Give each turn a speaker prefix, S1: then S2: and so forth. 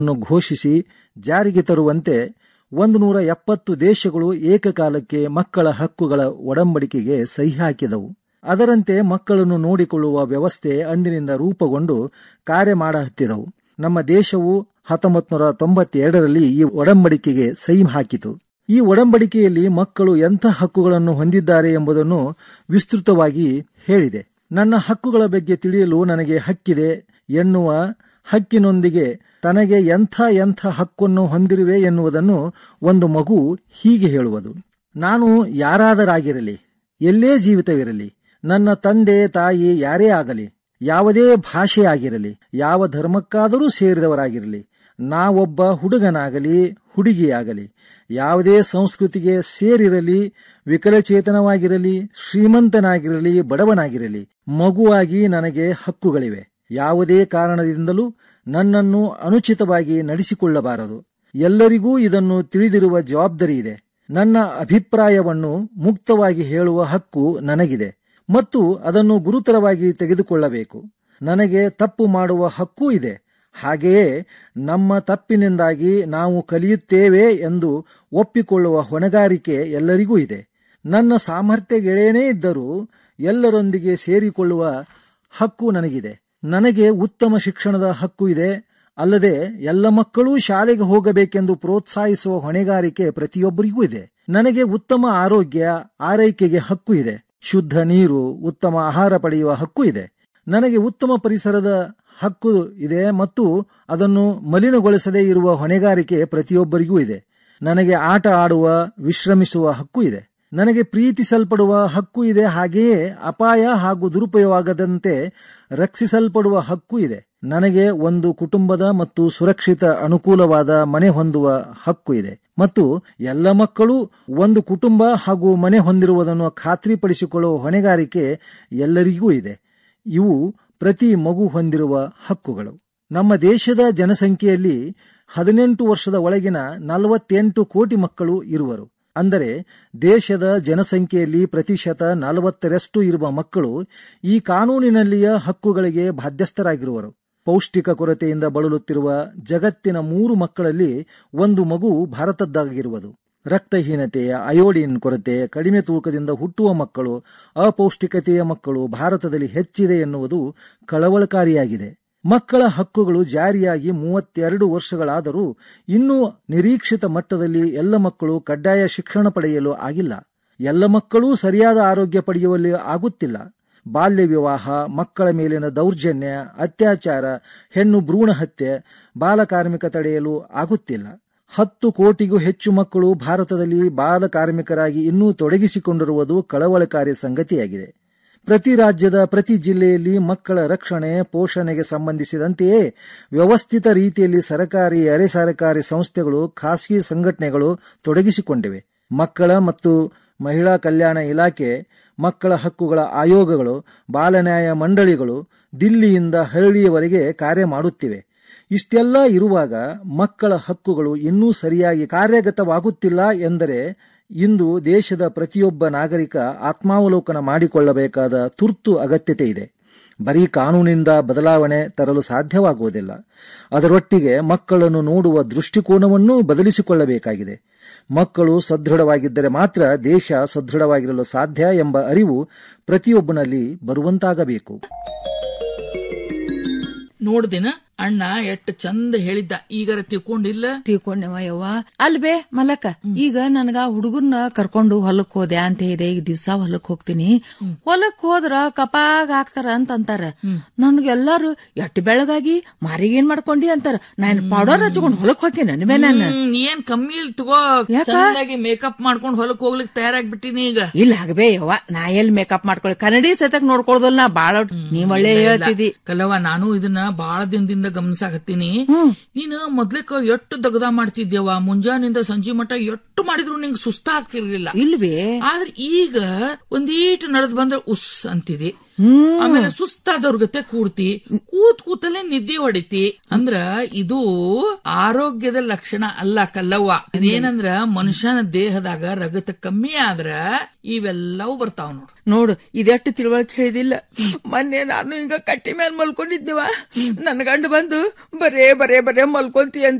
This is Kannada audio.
S1: ಅನ್ನು ಘೋಷಿಸಿ ಜಾರಿಗೆ ತರುವಂತೆ ಒಂದು ನೂರ ಎಪ್ಪತ್ತು ದೇಶಗಳು ಏಕಕಾಲಕ್ಕೆ ಮಕ್ಕಳ ಹಕ್ಕುಗಳ ಒಡಂಬಡಿಕೆಗೆ ಸಹಿ ಹಾಕಿದವು ಅದರಂತೆ ಮಕ್ಕಳನ್ನು ನೋಡಿಕೊಳ್ಳುವ ವ್ಯವಸ್ಥೆ ಅಂದಿನಿಂದ ರೂಪುಗೊಂಡು ಕಾರ್ಯ ಮಾಡಹತ್ತಿದವು ನಮ್ಮ ದೇಶವು ಹತ್ತೊಂಬತ್ತು ನೂರ ತೊಂಬತ್ತೆರಡರಲ್ಲಿ ಈ ಒಡಂಬಡಿಕೆಗೆ ಸಹಿ ಹಾಕಿತು ಈ ಒಡಂಬಡಿಕೆಯಲ್ಲಿ ಮಕ್ಕಳು ಎಂಥ ಹಕ್ಕುಗಳನ್ನು ಹೊಂದಿದ್ದಾರೆ ಎಂಬುದನ್ನು ವಿಸ್ತೃತವಾಗಿ ಹೇಳಿದೆ ನನ್ನ ಹಕ್ಕುಗಳ ಬಗ್ಗೆ ತಿಳಿಯಲು ನನಗೆ ಹಕ್ಕಿದೆ ಎನ್ನುವ ಹಕ್ಕಿನೊಂದಿಗೆ ತನಗೆ ಎಂಥ ಎಂಥ ಹಕ್ಕನ್ನು ಹೊಂದಿರುವೆ ಎನ್ನುವುದನ್ನು ಒಂದು ಮಗು ಹೀಗೆ ಹೇಳುವುದು ನಾನು ಯಾರಾದರಾಗಿರಲಿ ಎಲ್ಲೇ ಜೀವಿತವಿರಲಿ ನನ್ನ ತಂದೆ ತಾಯಿ ಯಾರೇ ಆಗಲಿ ಯಾವುದೇ ಭಾಷೆ ಆಗಿರಲಿ ಯಾವ ಧರ್ಮಕ್ಕಾದರೂ ಸೇರಿದವರಾಗಿರಲಿ ನಾವೊಬ್ಬ ಹುಡುಗನಾಗಲಿ ಹುಡುಗಿಯಾಗಲಿ ಯಾವುದೇ ಸಂಸ್ಕೃತಿಗೆ ಸೇರಿರಲಿ ವಿಕಲಚೇತನವಾಗಿರಲಿ ಶ್ರೀಮಂತನಾಗಿರಲಿ ಬಡವನಾಗಿರಲಿ ಮಗುವಾಗಿ ನನಗೆ ಹಕ್ಕುಗಳಿವೆ ಯಾವುದೇ ಕಾರಣದಿಂದಲೂ ನನ್ನನ್ನು ಅನುಚಿತವಾಗಿ ನಡೆಸಿಕೊಳ್ಳಬಾರದು ಎಲ್ಲರಿಗೂ ಇದನ್ನು ತಿಳಿದಿರುವ ಜವಾಬ್ದಾರಿ ಇದೆ ನನ್ನ ಅಭಿಪ್ರಾಯವನ್ನು ಮುಕ್ತವಾಗಿ ಹೇಳುವ ಹಕ್ಕು ನನಗಿದೆ ಮತ್ತು ಅದನ್ನು ಗುರುತರವಾಗಿ ತೆಗೆದುಕೊಳ್ಳಬೇಕು ನನಗೆ ತಪ್ಪು ಮಾಡುವ ಹಕ್ಕೂ ಇದೆ ಹಾಗೆಯೇ ನಮ್ಮ ತಪ್ಪಿನಿಂದಾಗಿ ನಾವು ಕಲಿಯುತ್ತೇವೆ ಎಂದು ಒಪ್ಪಿಕೊಳ್ಳುವ ಹೊಣೆಗಾರಿಕೆ ಎಲ್ಲರಿಗೂ ಇದೆ ನನ್ನ ಸಾಮರ್ಥ್ಯಗಳೇನೇ ಇದ್ದರೂ ಎಲ್ಲರೊಂದಿಗೆ ಸೇರಿಕೊಳ್ಳುವ ಹಕ್ಕು ನನಗಿದೆ ನನಗೆ ಉತ್ತಮ ಶಿಕ್ಷಣದ ಹಕ್ಕು ಇದೆ ಅಲ್ಲದೆ ಎಲ್ಲ ಮಕ್ಕಳೂ ಶಾಲೆಗೆ ಹೋಗಬೇಕೆಂದು ಪ್ರೋತ್ಸಾಹಿಸುವ ಹೊಣೆಗಾರಿಕೆ ಪ್ರತಿಯೊಬ್ಬರಿಗೂ ಇದೆ ನನಗೆ ಉತ್ತಮ ಆರೋಗ್ಯ ಆರೈಕೆಗೆ ಹಕ್ಕು ಇದೆ ಶುದ್ಧ ನೀರು ಉತ್ತಮ ಆಹಾರ ಪಡೆಯುವ ಹಕ್ಕು ಇದೆ ನನಗೆ ಉತ್ತಮ ಪರಿಸರದ ಹಕ್ಕು ಇದೆ ಮತ್ತು ಅದನ್ನು ಮಲಿನಗೊಳಿಸದೇ ಇರುವ ಹೊಣೆಗಾರಿಕೆ ಪ್ರತಿಯೊಬ್ಬರಿಗೂ ಇದೆ ನನಗೆ ಆಟ ಆಡುವ ವಿಶ್ರಮಿಸುವ ಹಕ್ಕು ಇದೆ ನನಗೆ ಪ್ರೀತಿಸಲ್ಪಡುವ ಹಕ್ಕು ಇದೆ ಹಾಗೆಯೇ ಅಪಾಯ ಹಾಗೂ ದುರುಪಯೋಗದಂತೆ ರಕ್ಷಿಸಲ್ಪಡುವ ಹಕ್ಕು ಇದೆ ನನಗೆ ಒಂದು ಕುಟುಂಬದ ಮತ್ತು ಸುರಕ್ಷಿತ ಅನುಕೂಲವಾದ ಮನೆ ಹೊಂದುವ ಹಕ್ಕು ಇದೆ ಮತ್ತು ಎಲ್ಲ ಮಕ್ಕಳು ಒಂದು ಕುಟುಂಬ ಹಾಗೂ ಮನೆ ಹೊಂದಿರುವುದನ್ನು ಖಾತ್ರಿಪಡಿಸಿಕೊಳ್ಳುವ ಹೊಣೆಗಾರಿಕೆ ಎಲ್ಲರಿಗೂ ಇದೆ ಇವು ಪ್ರತಿ ಮಗು ಹೊಂದಿರುವ ಹಕ್ಕುಗಳು ನಮ್ಮ ದೇಶದ ಜನಸಂಖ್ಯೆಯಲ್ಲಿ ಹದಿನೆಂಟು ವರ್ಷದ ಒಳಗಿನ ನಲವತ್ತೆಂಟು ಕೋಟಿ ಮಕ್ಕಳು ಇರುವರು ಅಂದರೆ ದೇಶದ ಜನಸಂಖ್ಯೆಯಲ್ಲಿ ಪ್ರತಿಶತ ನಲವತ್ತರಷ್ಟು ಇರುವ ಮಕ್ಕಳು ಈ ಕಾನೂನಿನಲ್ಲಿಯ ಹಕ್ಕುಗಳಿಗೆ ಬಾಧ್ಯಸ್ಥರಾಗಿರುವರು ಪೌಷ್ಟಿಕ ಕೊರತೆಯಿಂದ ಬಳಲುತ್ತಿರುವ ಜಗತ್ತಿನ ಮೂರು ಮಕ್ಕಳಲ್ಲಿ ಒಂದು ಮಗು ಭಾರತದ್ದಾಗಿರುವುದು ರಕ್ತಹೀನತೆಯ ಅಯೋಡಿನ್ ಕೊರತೆ ಕಡಿಮೆ ತೂಕದಿಂದ ಹುಟ್ಟುವ ಮಕ್ಕಳು ಅಪೌಷ್ಟಿಕತೆಯ ಮಕ್ಕಳು ಭಾರತದಲ್ಲಿ ಹೆಚ್ಚಿದೆ ಎನ್ನುವುದು ಕಳವಳಕಾರಿಯಾಗಿದೆ ಮಕ್ಕಳ ಹಕ್ಕುಗಳು ಜಾರಿಯಾಗಿ ಮೂವತ್ತೆರಡು ವರ್ಷಗಳಾದರೂ ಇನ್ನೂ ನಿರೀಕ್ಷಿತ ಮಟ್ಟದಲ್ಲಿ ಎಲ್ಲ ಮಕ್ಕಳು ಕಡ್ಡಾಯ ಶಿಕ್ಷಣ ಪಡೆಯಲು ಆಗಿಲ್ಲ ಎಲ್ಲ ಮಕ್ಕಳೂ ಸರಿಯಾದ ಆರೋಗ್ಯ ಪಡೆಯುವಲ್ಲಿ ಆಗುತ್ತಿಲ್ಲ ಬಾಲ್ಯ ವಿವಾಹ ಮಕ್ಕಳ ಮೇಲಿನ ದೌರ್ಜನ್ಯ ಅತ್ಯಾಚಾರ ಹೆಣ್ಣು ಭ್ರೂಣ ಹತ್ಯೆ ಬಾಲಕಾರ್ಮಿಕ ತಡೆಯಲು ಆಗುತ್ತಿಲ್ಲ ಹತ್ತು ಕೋಟಿಗೂ ಹೆಚ್ಚು ಮಕ್ಕಳು ಭಾರತದಲ್ಲಿ ಬಾಲ ಕಾರ್ಮಿಕರಾಗಿ ಇನ್ನೂ ತೊಡಗಿಸಿಕೊಂಡಿರುವುದು ಕಳವಳಕಾರಿ ಸಂಗತಿಯಾಗಿದೆ ಪ್ರತಿ ರಾಜ್ಯದ ಪ್ರತಿ ಜಿಲ್ಲೆಯಲ್ಲಿ ಮಕ್ಕಳ ರಕ್ಷಣೆ ಪೋಷಣೆಗೆ ಸಂಬಂಧಿಸಿದಂತೆಯೇ ವ್ಯವಸ್ಥಿತ ರೀತಿಯಲ್ಲಿ ಸರಕಾರಿ ಅರೆ ಸರ್ಕಾರಿ ಸಂಸ್ಥೆಗಳು ಖಾಸಗಿ ಸಂಘಟನೆಗಳು ತೊಡಗಿಸಿಕೊಂಡಿವೆ ಮಕ್ಕಳ ಮತ್ತು ಮಹಿಳಾ ಕಲ್ಯಾಣ ಇಲಾಖೆ ಮಕ್ಕಳ ಹಕ್ಕುಗಳ ಆಯೋಗಗಳು ಬಾಲನ್ಯಾಯ ಮಂಡಳಿಗಳು ದಿಲ್ಲಿಯಿಂದ ಹಳ್ಳಿಯವರೆಗೆ ಕಾರ್ಯ ಮಾಡುತ್ತಿವೆ ಇಷ್ಟೆಲ್ಲ ಇರುವಾಗ ಮಕ್ಕಳ ಹಕ್ಕುಗಳು ಇನ್ನೂ ಸರಿಯಾಗಿ ಕಾರ್ಯಗತವಾಗುತ್ತಿಲ್ಲ ಎಂದರೆ ಇಂದು ದೇಶದ ಪ್ರತಿಯೊಬ್ಬ ನಾಗರಿಕ ಆತ್ಮಾವಲೋಕನ ಮಾಡಿಕೊಳ್ಳಬೇಕಾದ ತುರ್ತು ಅಗತ್ಯತೆ ಇದೆ ಬರೀ ಕಾನೂನಿಂದ ಬದಲಾವಣೆ ತರಲು ಸಾಧ್ಯವಾಗುವುದಿಲ್ಲ ಅದರೊಟ್ಟಿಗೆ ಮಕ್ಕಳನ್ನು ನೋಡುವ ದೃಷ್ಟಿಕೋನವನ್ನೂ ಬದಲಿಸಿಕೊಳ್ಳಬೇಕಾಗಿದೆ ಮಕ್ಕಳು ಸದೃಢವಾಗಿದ್ದರೆ ಮಾತ್ರ ದೇಶ ಸದೃಢವಾಗಿರಲು ಸಾಧ್ಯ ಎಂಬ ಅರಿವು ಪ್ರತಿಯೊಬ್ಬನಲ್ಲಿ ಬರುವಂತಾಗಬೇಕು
S2: ನೋಡ್ದಿನ ಅಣ್ಣ ಎಷ್ಟ್ ಚಂದ ಹೇಳಿದ್ದ ಈಗರ ತಿಳ್ಕೊಂಡಿಲ್ಲ
S3: ತಿಳ್ಕೊಂಡೆವ ಯವ್ವ ಅಲ್ಬೇ ಮಲಕ ಈಗ ನನಗ ಹುಡುಗರ್ನ ಕರ್ಕೊಂಡು ಹೊಲಕ್ ಹೋದೆ ಅಂತ ಇದೆ ಈಗ ದಿವ್ಸ ಹೊಲಕ್ ಹೋಗ್ತೀನಿ ಹೊಲಕ್ ಹೋದ್ರ ಕಪಾಗ್ ಹಾಕ್ತಾರ ಅಂತ ಅಂತಾರ ನನ್ಗೆಲ್ಲಾರು ಎಷ್ಟ್ ಬೆಳಗಾಗಿ ಮಾರಿಗೆ ಏನ್ ಮಾಡ್ಕೊಂಡಿ ಅಂತಾರ ನಾನು ಪೌಡರ್ ಹಚ್ಕೊಂಡ್ ಹೊಲಕ್ ಹೋಗ್ತೀನಿ ನನ್ವೇ ನಾನು
S2: ಹ್ಮ್, ಏನ್ ಕಮ್ಮಿ ಇಲ್ ತಗೋ
S3: ಯಾಕ?
S2: ಚಂದಾಗಿ ಮೇಕಪ್ ಮಾಡ್ಕೊಂಡ್ ಹೊಲಕ್ ಹೋಗ್ಲಿಕ್ ತಯಾರಾಗ್ಬಿಟ್ಟಿನಿ ಈಗ
S3: ಇಲ್ಲ ಆಗಬೇ ಯವ್ವ ನಾ ಎಲ್ ಮೇಕಪ್ ಮಾಡ್ಕೊಳ್ಳಿ ಕನ್ನಡಿ ಸತಕ್ ನೋಡ್ಕೊಳ್ದಲ್ ನಾ ಬಾಳ ನೀ ಒಳ್ಳೆ ಹೇಳ್ತಿದಿ
S2: ಕಲವ ನಾನು ಇದನ್ನ ಬಾಳ ದಿನದಿಂದ ಗಮನಿಸಾಕತ್ತೀನಿ ನೀನು ಮೊದ್ಲಕ್ಕ ಎಷ್ಟು ದಗದ ಮಾಡ್ತಿದ್ಯವ ಮುಂಜಾನಿಂದ ಸಂಜೆ ಮಟ ಎಷ್ಟು ಮಾಡಿದ್ರು ನಿಂಗ್ ಸುಸ್ತ ಆಗ್ತಿರ್ಲಿಲ್ಲ
S3: ಇಲ್ವೇ
S2: ಆದ್ರೆ ಈಗ ಒಂದೀಟ್ ನಡೆದ್ ಬಂದ್ರೆ ಉಸ್ ಅಂತಿದೆ ಆಮೇಲೆ ಸುಸ್ತಾದವ್ರ ಗತೆ ಕೂಡ್ತಿ ಕೂತ್ ಕೂತಲ್ಲೇ ನಿದ್ದೆ ಹೊಡಿತಿ ಅಂದ್ರ ಇದು ಆರೋಗ್ಯದ ಲಕ್ಷಣ ಅಲ್ಲ ಕಲ್ಲವ್ವ ಇದೇನಂದ್ರ ಮನುಷ್ಯನ ದೇಹದಾಗ ರಗತ ಕಮ್ಮಿ ಆದ್ರ ಇವೆಲ್ಲವೂ ಬರ್ತಾವ್ ನೋಡು
S3: ನೋಡು ಇದೆಷ್ಟು ತಿಳುವಳಿಕೆ ಹೇಳಿದಿಲ್ಲ ಮೊನ್ನೆ ನಾನು ಹಿಂಗ ಕಟ್ಟಿ ಮೇಲೆ ಮಲ್ಕೊಂಡಿದ್ದೇವ ನನ್ ಗಂಡ ಬಂದು ಬರೇ ಬರೇ ಬರೇ ಮಲ್ಕೊಂತಿ ಅಂತ